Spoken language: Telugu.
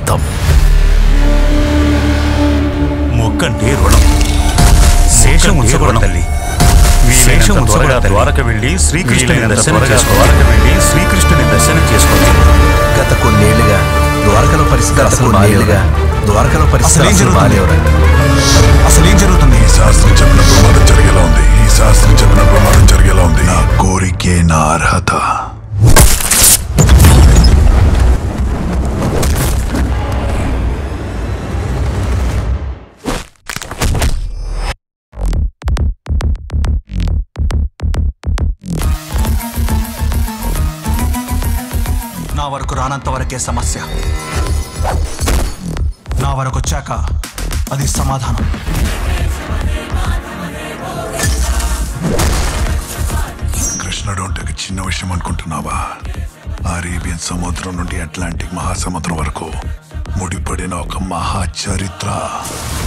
తీరుస్తాం మొక్కంటే రుణం శేషం ఉంచకూడదు తల్లి శేషం త్వరగా ద్వారక వెళ్ళి శ్రీకృష్ణుని దర్శనం చేసుకో ద్వారక వెళ్ళి శ్రీకృష్ణుని దర్శనం చేసుకోండి గత కొన్నేళ్లుగా ద్వారకలో పరిస్థితులు అసలు బాగాలేవుగా ద్వారకలో పరిస్థితులు అసలు బాగాలేవురా అసలు ఏం జరుగుతుంది ఈ శాస్త్రం చెప్పిన ప్రమాదం జరిగేలా ఉంది ఈ శాస్త్రం చెప్పిన ప్రమాదం జరిగేలా ఉంది నా కోరికే నా అర్హత నా వరకు రానంత వరకే సమస్య నా వరకు వచ్చాక అది సమాధానం కృష్ణుడు అంటే ఒక చిన్న విషయం అనుకుంటున్నావా అరేబియన్ సముద్రం నుండి అట్లాంటిక్ మహాసముద్రం వరకు ముడిపడిన ఒక మహా చరిత్ర